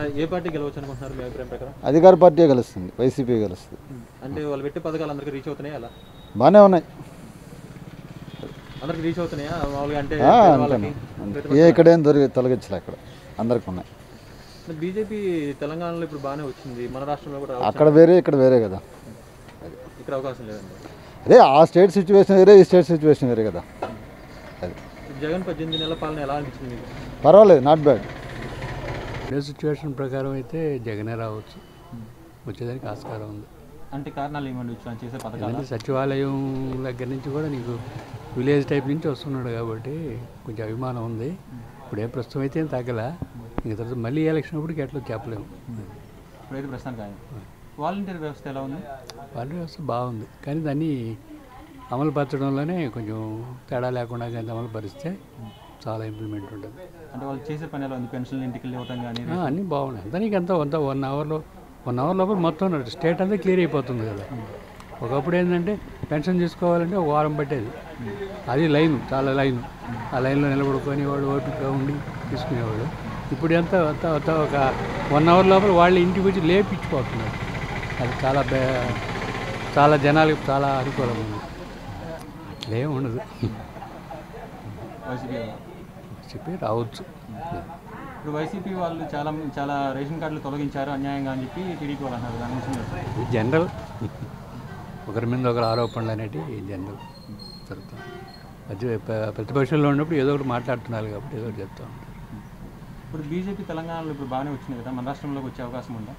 ఏ party గెలవచ్చు అనుకుంటున్నారు మీ అభిప్రాయం ప్రకారం అధికార పార్టీ గెలుస్తుంది వైసీపీ గెలుస్తుంది అంటే వాళ్ళు పెట్టే పథకాలు అందరికీ రీచ్ అవుతున్నాయా అలా బాగానే ఉన్నాయి అందరికి రీచ్ అవుతున్నాయా మామూలుగా అంటే ఆ, పేదవాళ్ళకి, అంతేనా ఏ ఇక్కడేం దొరికి తొలగించలే ఇక్కడ అందరికి ఉన్నాయి మరి బీజేపీ తెలంగాణలో ఇప్పుడు బాగానే వచ్చింది మన రాష్ట్రంలో కూడా రావచ్చు. అక్కడ వేరే ఇక్కడ వేరే కదా ఇక్కడ అవకాశం లేదండి అదే ఆ స్టేట్ సిచ్యువేషన్ వేరే ఈ స్టేట్ సిచ్యువేషన్ వేరే కదా అది జగన్ పద్దెనిమిది నెలల పాలన ఎలా అనిపించింది మీకు పర్వాలేదు నాట్ బ్యాడ్ ఇప్పుడే సిచ్యువేషన్ ప్రకారం అయితే జగనే రావచ్చు వచ్చేదానికి ఆస్కారం ఉంది అంటే కారణాలు ఏమండి ఆయన చేసే పథకాలు ఎందుకంటే సచివాలయం దగ్గర నుంచి కూడా నీకు విలేజ్ టైప్ నుంచి వస్తున్నాడు కాబట్టి కొంచెం అభిమానం ఉంది ఇప్పుడు ఏ ప్రస్తుతం అయితే ఏం తగ్గల ఇంకా తర్వాత మళ్ళీ ఎలక్షన్ అప్పటికి ఎట్లా చెప్పలేము ఇప్పుడైతే ప్రస్తుతానికి ఆయన వాలంటీర్ వ్యవస్థ ఎలా ఉంది వాళ్ళ వ్యవస్థ బాగుంది కానీ దాన్ని అమలు పరచడంలోనే కొంచెం తేడా లేకుండా కానీ అమలు పరిస్తే చాలా ఇంప్లిమెంట్ ఉంటుంది అంటే వాళ్ళు చేసే పని ఎలా ఉంది పెన్షన్ ఇంటికి ఇవ్వటం కానీ ఆ, అన్నీ బాగున్నాయి దానికి అంతా అంతా వన్ అవర్లో వన్ అవర్ లోపల మొత్తం స్టేట్ అంతా క్లియర్ అయిపోతుంది కదా ఒకప్పుడు ఏంటంటే పెన్షన్ తీసుకోవాలంటే ఒక వారం పట్టేది అది లైన్ చాలా లైన్ ఆ లైన్లో నిలబడుకొని వాడు ఓపికగా ఉండి తీసుకునేవాడు ఇప్పుడు ఎంత అంతా అంతా ఒక వన్ అవర్ లోపల వాళ్ళు ఇంటికి వచ్చి లేపించిపోతున్నారు అది చాలా బే చాలా జనాలకు చాలా అనుకూలంగా ఉంది అట్లేం ఉండదు వైసీపీ చెప్పి రావచ్చు ఇప్పుడు వైసీపీ వాళ్ళు చాలా చాలా రేషన్ కార్డులు తొలగించారు అన్యాయంగా అని చెప్పి టీడీపీ వాళ్ళు అంటున్నారు దాని గురించి మీరు చెప్పండి. ఇది జనరల్ ఒకరి మీద ఒకరు ఆరోపణలు అనేటివి జనరల్ జరుగుతాం ప్రతి ప- ప్రతిపక్షంలో ఉన్నప్పుడు ఏదో ఒకటి మాట్లాడుతున్నారు కాబట్టి ఏదో ఒకటి చెప్తా ఉంటారు ఇప్పుడు బీజేపీ తెలంగాణలో ఇప్పుడు బాగానే వచ్చింది కదా మన రాష్ట్రంలోకి వచ్చే అవకాశం ఉందా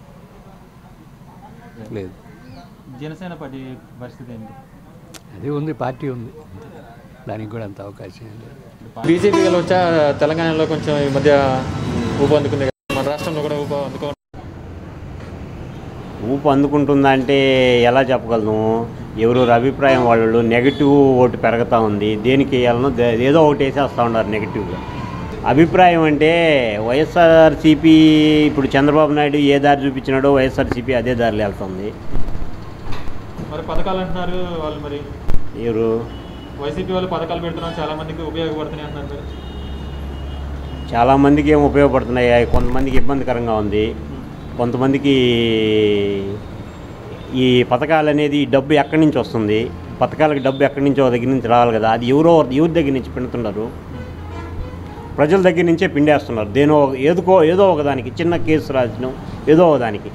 లేదు జనసేన పార్టీ పరిస్థితి ఏంటి అది ఉంది పార్టీ ఉంది దానికి కూడా అంత అవకాశం ఏం లేదు బీజేపీ వచ్చా తెలంగాణలో కొంచెం ఈ మధ్య ఊపు అందుకుంది కదా మన రాష్ట్రంలో కూడా ఊపు అందుకో ఊపు అందుకుంటుందంటే ఎలా చెప్పగలను ఎవరెవరు అభిప్రాయం వాళ్ళు నెగిటివ్ ఓటు పెరుగుతూ ఉంది దేనికి వేయాలనో దే- ఏదో ఒకటి వేసేస్తూ ఉన్నారు నెగిటివ్గా అభిప్రాయం అంటే వైఎస్ఆర్సీపీ ఇప్పుడు చంద్రబాబు నాయుడు ఏ దారి చూపించినాడో వైఎస్ఆర్సీపీ అదే దారిలో వెళ్తుంది మరి పథకాలు అంటున్నారు వాళ్ళు మరి ఎవరు వైసీపీ వాళ్ళు పథకాలు పెడుతున్నారు చాలా మందికి ఉపయోగపడుతున్నాయి అంటున్నారు మరి. చాలామందికి ఏం ఉపయోగపడుతున్నాయి అవి కొంతమందికి ఇబ్బందికరంగా ఉంది కొంతమందికి ఈ పథకాలు అనేది ఈ డబ్బు ఎక్కడి నుంచి వస్తుంది పథకాలకు డబ్బు ఎక్కడి నుంచో దగ్గర నుంచి రావాలి కదా అది ఎవరో ఎవరి దగ్గర నుంచి పిండుతున్నారు ప్రజల దగ్గర నుంచే పిండేస్తున్నారు దేనో ఒక- ఏదుకో ఏదో ఒకదానికి చిన్న కేసు రాసిన ఏదో ఒకదానికి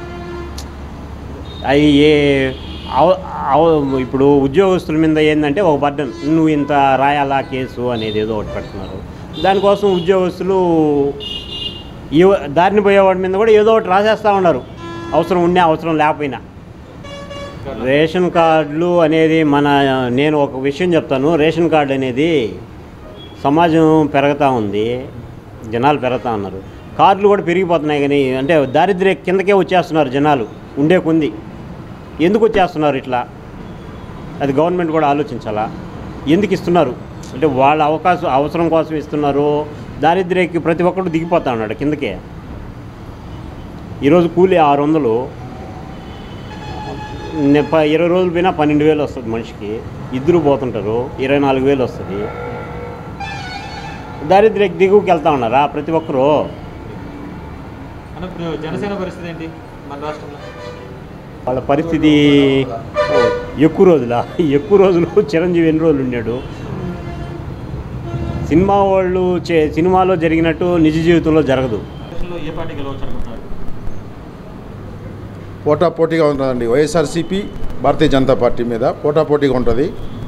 అవి ఏ అవ- అవ- ఇప్పుడు ఉద్యోగస్తుల మీద ఏంటంటే ఒక బర్డన్ నువ్వు ఇంత రాయాలా కేసు అనేది ఏదో ఒకటి పెడుతున్నారు దానికోసం ఉద్యోగస్తులు ఈ దారిని పోయేవాడి మీద కూడా ఏదో ఒకటి రాసేస్తూ ఉన్నారు అవసరం ఉన్నా అవసరం లేకపోయినా రేషన్ కార్డులు అనేది మన నేను ఒక విషయం చెప్తాను రేషన్ కార్డు అనేది సమాజం పెరుగుతూ ఉంది జనాలు పెరుగుతూ ఉన్నారు కార్డులు కూడా పెరిగిపోతున్నాయి కానీ అంటే దారిద్ర్య కిందకే వచ్చేస్తున్నారు జనాలు ఉండే కొంది ఎందుకు వచ్చేస్తున్నారు ఇట్లా అది గవర్నమెంట్ కూడా ఆలోచించాలా ఎందుకు ఇస్తున్నారు అంటే వాళ్ళ అవకాశం అవసరం కోసం ఇస్తున్నారు దారిద్ర్యకి ప్రతి ఒక్కరు దిగిపోతా ఉన్నాడు కిందకే ఈరోజు కూలి ఆరు వందలు నె- ప- ఇరవై రోజులు పోయినా పన్నెండు వేలు వస్తుంది మనిషికి ఇద్దరు పోతుంటారు ఇరవై నాలుగు వేలు వస్తుంది దారిద్ర్యకి దిగువకి వెళ్తా ఉన్నారా ప్రతి ఒక్కరు అన్న ఇప్పుడు జనసేన పరిస్థితి ఏంటి మన రాష్ట్రంలో వాళ్ళ పరిస్థితి ఎక్కువ రోజుల ఎక్కువ రోజులు చిరంజీవి ఎన్ని రోజులు ఉన్నాడు సినిమా వాళ్ళు చే సినిమాలో జరిగినట్టు నిజ జీవితంలో జరగదు రాష్ట్రంలో ఏ పార్టీ గెలవచ్చు అనుకుంటున్నారు పోటాపోటీగా ఉంటుందండి వైఎస్ఆర్సీపీ భారతీయ జనతా పార్టీ మీద పోటాపోటీగా ఉంటుంది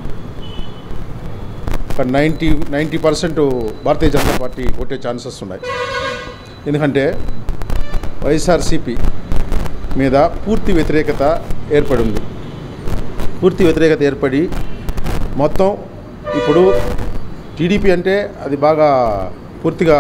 ఒక ninety ninety percent Bharatiya Janata Party కొట్టే ఛాన్సెస్ ఉన్నాయి ఎందుకంటే వైఎస్ఆర్సీపీ మీద పూర్తి వ్యతిరేకత ఏర్పడి ఉంది పూర్తి వ్యతిరేకత ఏర్పడి మొత్తం ఇప్పుడు టీడీపీ అంటే అది బాగా పూర్తిగా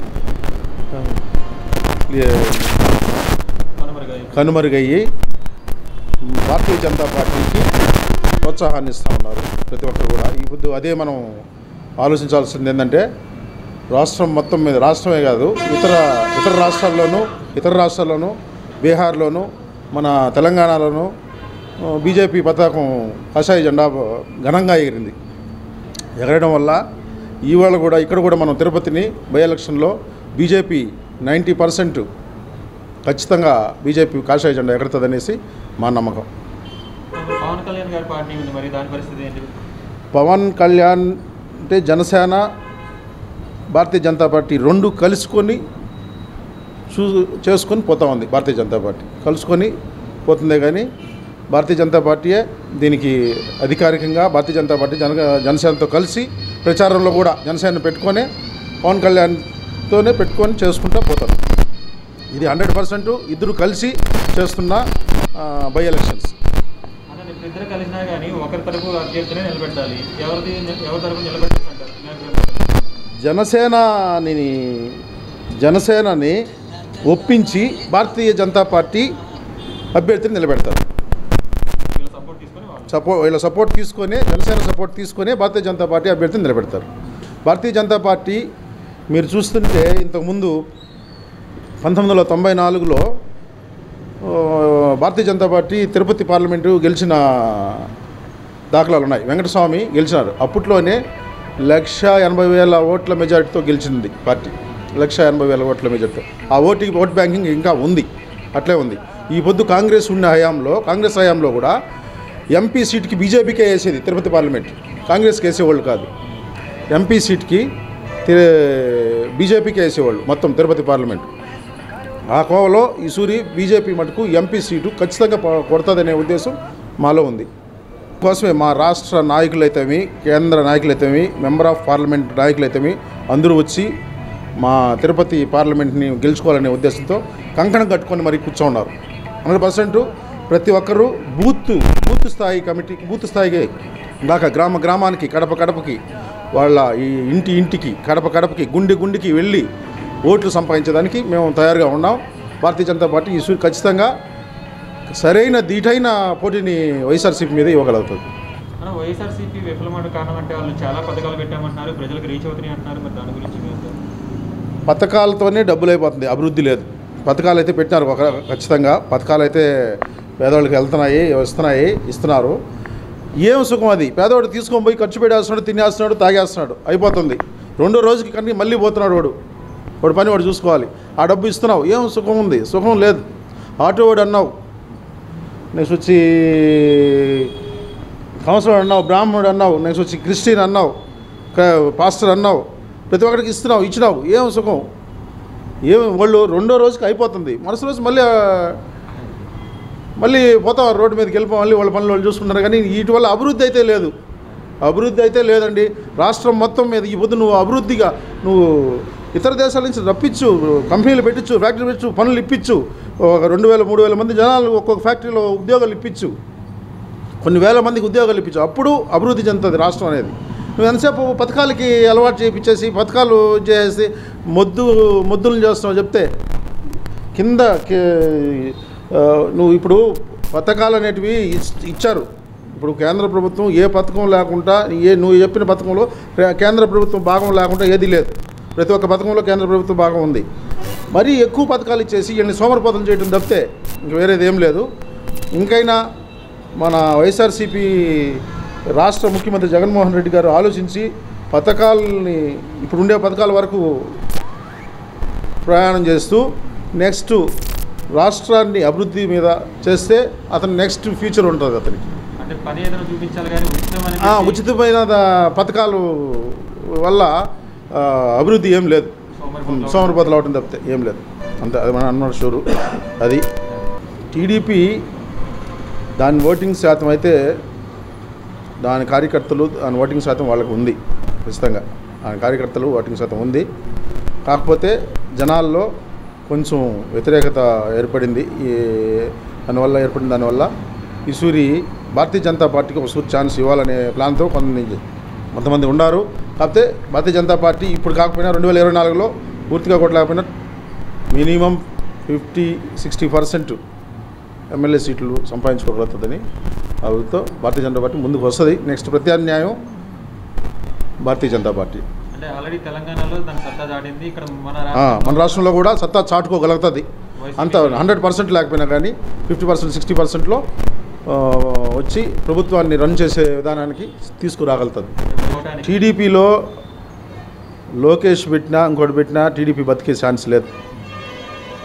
ఏ, కనుమరుగా కనుమరుగయ్యి భారతీయ జనతా పార్టీకి ప్రోత్సాహాన్ని ఇస్తూ ఉన్నారు ప్రతి ఒక్కరు కూడా ఇప్పుడు అదే మనం ఆలోచించాల్సింది ఏంటంటే రాష్ట్రం మొత్తం మీద రాష్ట్రమే కాదు ఇతర ఇతర రాష్ట్రాల్లోనూ ఇతర రాష్ట్రాల్లోనూ బీహార్లోనూ మన తెలంగాణలోనూ ఆ, బీజేపీ పతాకం కాషాయ జెండా ఘనంగా ఎగిరింది ఎగరడం వల్ల ఇవాళ కూడా ఇక్కడ కూడా మనం తిరుపతిని బై ఎలక్షన్లో బీజేపీ నైంటీ పర్సెంట్ ఖచ్చితంగా బీజేపీ కాషాయ జెండా ఎగరుతుందనేసి మా నమ్మకం పవన్ కళ్యాణ్ గారి పార్టీ ఉంది మరి దాని పరిస్థితి ఏంటి పవన్ కళ్యాణ్ అంటే జనసేన భారతీయ జనతా పార్టీ రెండు కలుసుకొని చూ చేసుకొని పోతా ఉంది భారతీయ జనతా పార్టీ కలుసుకొని పోతుందే కానీ భారతీయ జనతా పార్టీయే దీనికి అధికారికంగా భారతీయ జనతా పార్టీ జన జనసేనతో కలిసి ప్రచారంలో కూడా జనసేన పెట్టుకొని పవన్ కళ్యాణ్తోనే పెట్టుకొని చేసుకుంటూ పోతారు ఇది హండ్రెడ్ పర్సెంట్ ఇద్దరు కలిసి చేస్తున్న బై ఎలక్షన్స్ అదే ఇప్పుడు ఇద్దరు కలిసినా కానీ ఒకరి తరపు అభ్యర్థినే నిలబెట్టాలి ఎవరిది ఎవరి తరపు నిలబెట్టాలంటారు మీ అభిప్రాయం? జనసేనని జనసేనని ఒప్పించి భారతీయ జనతా పార్టీ అభ్యర్థిని నిలబెడతారు వీళ్ళ సపోర్ట్ తీసుకొని వాళ్ళు సపో వీళ్ళ సపోర్ట్ తీసుకొని జనసేన సపోర్ట్ తీసుకొని భారతీయ జనతా పార్టీ అభ్యర్థిని నిలబెడతారు భారతీయ జనతా పార్టీ మీరు చూస్తుంటే ఇంతకుముందు పంతొమ్మిది వందల తొంభై నాలుగులో ఆ, భారతీయ జనతా పార్టీ తిరుపతి పార్లమెంటు గెలిచిన దాఖలాలు ఉన్నాయి వెంకటస్వామి గెలిచినారు అప్పట్లోనే లక్ష ఎనభై వేల ఓట్ల మెజారిటీతో గెలిచింది పార్టీ లక్ష ఎనభై వేల ఓట్ల మెజారిటీతో ఆ ఓటు ఓట్ బ్యాంకింగ్ ఇంకా ఉంది అట్లే ఉంది ఈ పొద్దు కాంగ్రెస్ ఉన్న హయాంలో కాంగ్రెస్ హయాంలో కూడా ఎంపీ సీట్కి బీజేపీకే వేసేది తిరుపతి పార్లమెంట్ కాంగ్రెస్కి వేసేవాళ్ళు కాదు ఎంపీ సీట్కి బీజేపీకి వేసేవాళ్ళు మొత్తం తిరుపతి పార్లమెంట్ ఆ కోవలో ఈ సూరి బీజేపీ మటుకు ఎంపీ సీటు ఖచ్చితంగా ప- కొడతాదనే ఉద్దేశం మాలో ఉంది కోసమే మా రాష్ట్ర నాయకులైతేమి కేంద్ర నాయకులైతేమి మెంబర్ ఆఫ్ పార్లమెంట్ నాయకులైతేమి అందరూ వచ్చి మా తిరుపతి పార్లమెంట్ని గెలుచుకోవాలనే ఉద్దేశంతో కంకణం కట్టుకొని మరి కూర్చోన్నారు హండ్రెడ్ పర్సెంట్ ప్రతి ఒక్కరూ బూత్ బూత్ స్థాయి కమిటీకి బూత్ స్థాయికి దాకా గ్రామ గ్రామానికి కడప కడపకి వాళ్ళ ఈ ఇంటి ఇంటికి కడప కడపకి గుండె గుండెకి వెళ్ళి ఓట్లు సంపాదించడానికి మేము తయారుగా ఉన్నాం భారతీయ జనతా పార్టీ ఈ సూరి ఖచ్చితంగా సరైన దీటైన పోటీని వైఎస్ఆర్సీపీ మీద ఇవ్వగలుగుతుంది మన వైఎస్ఆర్సీపీ విఫలమైన కారణం అంటే వాళ్ళు చాలా పథకాలు పెట్టామంటున్నారు ప్రజలకు రీచ్ అవుతున్నాయి అంటున్నారు మరి దాని గురించి మీ అభిప్రాయం? పథకాలతోనే డబ్బులు అయిపోతుంది అభివృద్ధి లేదు పథకాలు అయితే పెట్టినారు ఒక ఖచ్చితంగా పథకాలు అయితే పేదవాళ్ళకి వెళ్తున్నాయి వస్తున్నాయి ఇస్తున్నారు ఏం సుఖం అది పేదవాడు తీసుకొని పోయి ఖర్చు పెట్టేస్తున్నాడు తినేస్తున్నాడు తాగేస్తున్నాడు అయిపోతుంది రెండో రోజుకి కన్నీ మళ్ళీ పోతున్నాడు వాడు వాడు పని వాడు చూసుకోవాలి ఆ డబ్బు ఇస్తున్నావు ఏం సుఖం ఉంది సుఖం లేదు ఆటో వాడు అన్నావు నెక్స్ట్ వచ్చి కౌన్సిలర్ అన్నావు బ్రాహ్మణుడు అన్నావు నెక్స్ట్ వచ్చి క్రిస్టియన్ అన్నావు క- పాస్టర్ అన్నావు ప్రతి ఒక్కరికి ఇస్తున్నావు ఇచ్చినావు ఏం సుఖం ఏం వాళ్ళు రెండో రోజుకి అయిపోతుంది మరుసటి రోజు మళ్ళీ ఆ, మళ్ళీ పోతాం రోడ్డు మీదకి వెళ్ళిపో మళ్ళీ వాళ్ళ పనులు వాళ్ళు చూసుకుంటారు కానీ వీటి వల్ల అభివృద్ధి అయితే లేదు అభివృద్ధి అయితే లేదండి రాష్ట్రం మొత్తం మీద ఈ పొద్దు నువ్వు అభివృద్ధిగా నువ్వు ఇతర దేశాల నుంచి రప్పించు కంపెనీలు పెట్టించు ఫ్యాక్టరీ పెట్టించు పనులు ఇప్పించు ఒక రెండు వేల మూడు వేల మంది జనాలు ఒక్కొక్క ఫ్యాక్టరీలో ఉద్యోగాలు ఇప్పించు కొన్ని వేల మందికి ఉద్యోగాలు ఇప్పించు అప్పుడు అభివృద్ధి చెందుతుంది రాష్ట్రం అనేది నువ్వు ఎంతసేపు పథకాలకి అలవాటు చేయించేసి పథకాలు చేసి మొద్దు మొద్దులు చేస్తున్నావు చెప్తే కింద కే- ఆ, నువ్వు ఇప్పుడు పథకాలు అనేటివి ఇచ్- ఇచ్చారు ఇప్పుడు కేంద్ర ప్రభుత్వం ఏ పథకం లేకుండా ఏ నువ్వు చెప్పిన పథకంలో కే- కేంద్ర ప్రభుత్వం భాగం లేకుండా ఏది లేదు ప్రతి ఒక్క పథకంలో కేంద్ర ప్రభుత్వం భాగం ఉంది మరీ ఎక్కువ పథకాలు ఇచ్చేసి వీళ్ళని సోమరపోతం చేయడం తప్పితే ఇంక వేరేది ఏం లేదు ఇంకైనా మన వైఎస్ఆర్సీపీ రాష్ట్ర ముఖ్యమంత్రి జగన్మోహన్ రెడ్డి గారు ఆలోచించి పథకాలని ఇప్పుడు ఉండే పథకాల వరకు ప్రయాణం చేస్తూ నెక్స్ట్ రాష్ట్రాన్ని అభివృద్ధి మీద చేస్తే అతను నెక్స్ట్ ఫ్యూచర్ ఉంటుంది అతనికి అంటే పని ఏదైనా చూపించాలి కానీ ఉచితం అని ఆ, ఉచితమైన ద- పథకాలు వల్ల ఆ, అభివృద్ధి ఏం లేదు సోమరిపోతులు సోమరిపోతలు అవటం తప్పితే ఏం లేదు అంతే అది మనం అన్నమాట షూరు అది టీడీపీ దాని ఓటింగ్ శాతం అయితే దాని కార్యకర్తలు దాని ఓటింగ్ శాతం వాళ్ళకు ఉంది ఖచ్చితంగా దాని కార్యకర్తలు ఓటింగ్ శాతం ఉంది కాకపోతే జనాల్లో కొంచెం వ్యతిరేకత ఏర్పడింది ఈ దానివల్ల ఏర్పడిన దానివల్ల ఈ సూరి భారతీయ జనతా పార్టీకి ఒక సూరి ఛాన్స్ ఇవ్వాలనే ప్లాన్తో కొన్ని కొంతమంది ఉన్నారు కాకపోతే భారతీయ జనతా పార్టీ ఇప్పుడు కాకపోయినా రెండు వేల ఇరవై నాలుగులో పూర్తిగా కొట్టలేకపోయినా minimum fifty sixty percent MLA సీట్లు సంపాదించుకోగలుగుతుందని అభివృద్ధితో భారతీయ జనతా పార్టీ ముందుకు వస్తుంది నెక్స్ట్ ప్రత్యామ్నాయం భారతీయ జనతా పార్టీ అంటే ఆల్రెడీ తెలంగాణలో దాని సత్తా దాటింది ఇక్కడ మన ఆ, రాష్ట్రంలో మన రాష్ట్రంలో కూడా సత్తా చాటుకోగలుగుతుంది అంత హండ్రెడ్ పర్సెంట్ లేకపోయినా కానీ ఫిఫ్టీ పర్సెంట్ సిక్స్టీ పర్సెంట్లో వచ్చి ప్రభుత్వాన్ని రన్ చేసే విధానానికి తీసుకురాగలుగుతుంది ఓటానికి టీడీపీలో లోకేష్ పెట్టినా ఇంకోటి పెట్టినా టీడీపీ బతికే ఛాన్స్ లేదు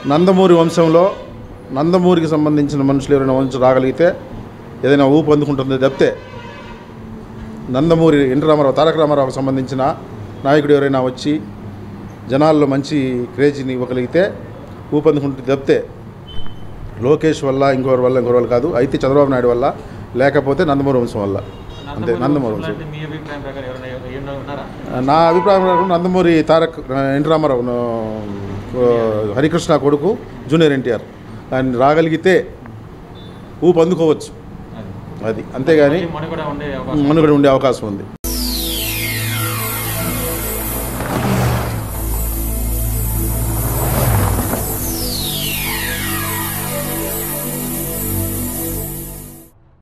నందమూరి వంశంలో నందమూరికి సంబంధించిన మనుషులు ఎవరైనా వంశం రాగలిగితే ఏదైనా ఊపు అందుకుంటుంది తప్పితే నందమూరి ఎన్టీ రామారావు తారక రామారావుకు సంబంధించిన నాయకుడు ఎవరైనా వచ్చి జనాల్లో మంచి క్రేజీని ఇవ్వగలిగితే ఊపందుకుంటుంది తప్పితే లోకేష్ వల్ల ఇంకోరి వల్ల ఇంకోరి వల్ల కాదు అయితే చంద్రబాబు నాయుడు వల్ల లేకపోతే నందమూరి వంశం వల్ల అంతే నందమూరి వంశం అంటే మీ అభిప్రాయం ప్రకారం ఎవరైనా ఎవరైనా ఉన్నారా నా అభిప్రాయం ప్రకారం నందమూరి తారక్ ఎన్టీ రామారావు ఆ, హరికృష్ణ కొడుకు జూనియర్ ఎన్టీఆర్ ఆయన రాగలిగితే ఊపు అందుకోవచ్చు అది అది అంతేగాని మనుగడ ఉండే అవకాశం మనుగడ ఉండే అవకాశం ఉంది